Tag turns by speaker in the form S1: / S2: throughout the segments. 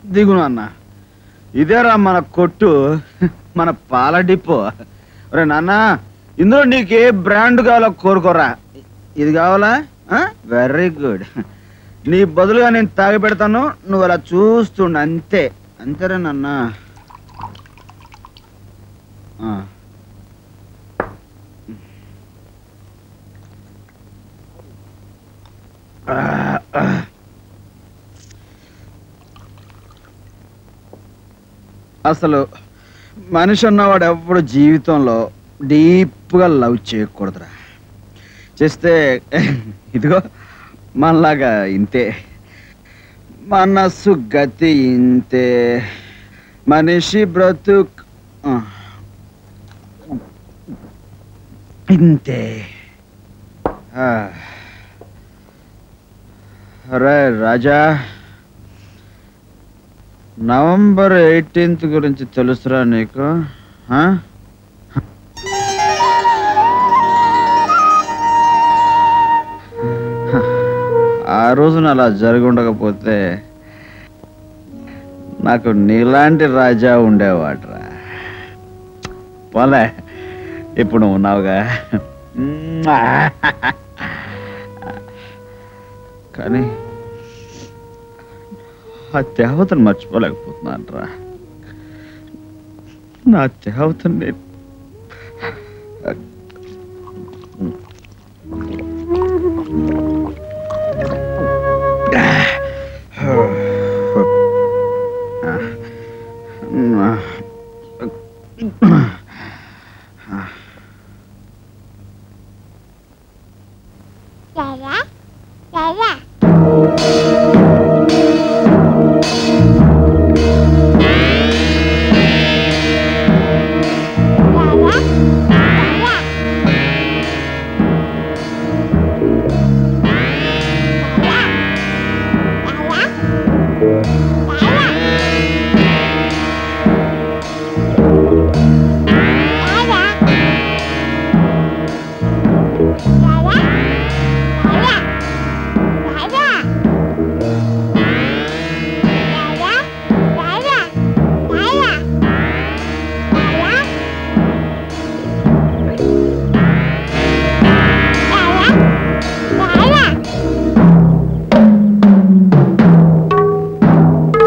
S1: దిగును అన్న ఇదేరా మన కొట్టు మన పాల డిపో రే నాన్న ఇందులో నీకు ఏ బ్రాండ్ కావాలో కోరుకోరా ఇది కావాలా వెరీ గుడ్ నీ బదులుగా నేను తాగి పెడతాను నువ్వు అలా చూస్తుండు అంతే అంతేరా నాన్న ఆ. అసలు మనిషి ఉన్నవాడు ఎప్పుడు జీవితంలో డీప్గా లవ్ చేయకూడదురా చేస్తే ఇదిగో మనలాగా ఇంతే మనస్సు గతి ఇంతే మనిషి బ్రతుక్ ఆ. ఇంతే ఆ. అరే రాజా నవంబర్ ఎయిటీన్త్ గురించి తెలుసురా నీకు ఆ? ఆ రోజున అలా జరిగి ఉండకపోతే నాకు నీలాంటి రాజా ఉండేవాడ్రా పోలే ఇప్పుడు నువ్వు ఉన్నావుగా కానీ ఆ దేవతను మర్చిపోలేకపోతున్నాను రా నా దేవతను నేను
S2: Yaya, Yaya. Yaya, Yaya. Yaya, Yaya. Yaya. Yaya. Yaya.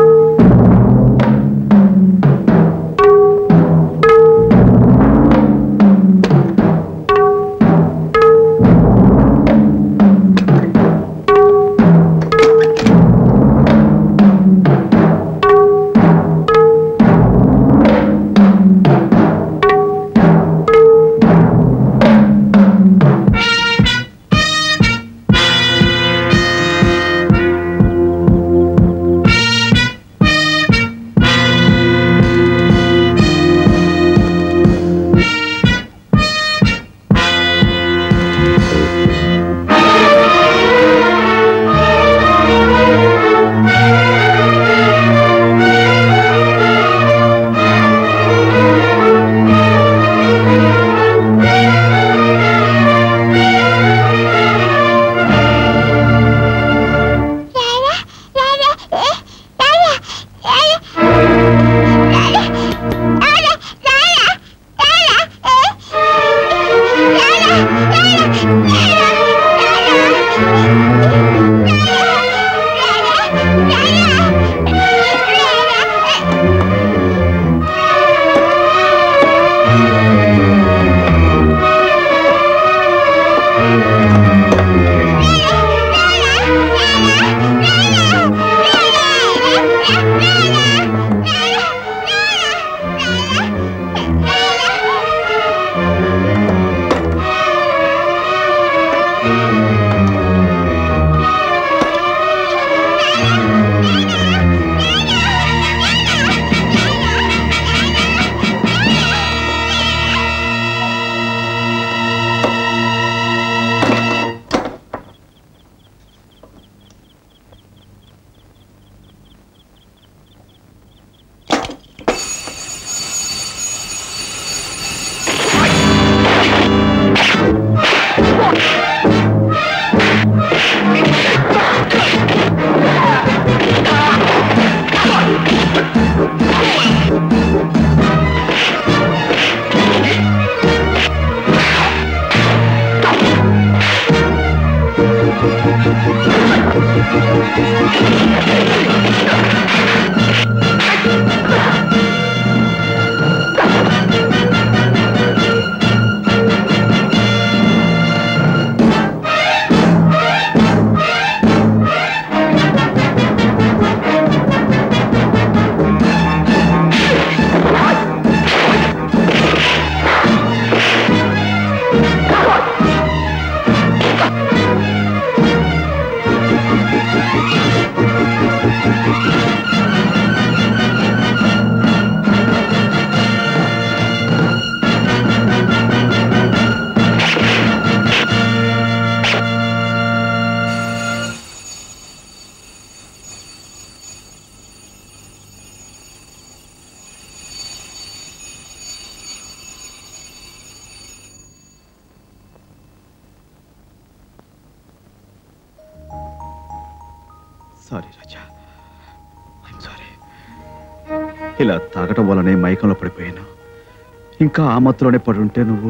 S1: Sorry Raja I'm sorry ఇలా తాగటం వల్లనే మైకంలో పడిపోయాను ఇంకా ఆ మత్తులోనే పడి ఉంటే నువ్వు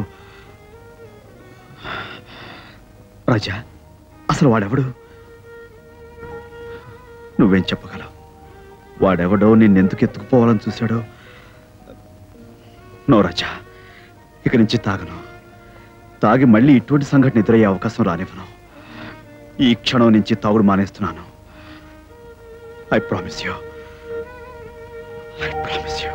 S1: రాజా అసలు వాడెవడు నువ్వేం చెప్పగలవు వాడెవడో నిన్నెందుకు ఎత్తుకుపోవాలని చూశాడో నో రాజా ఇక నుంచి తాగను తాగి మళ్ళీ ఇటువంటి సంఘటన ఎదురయ్యే అవకాశం రానివ్వను ఈ క్షణం నుంచి తాగుడు మానేస్తున్నాను I promise you I promise you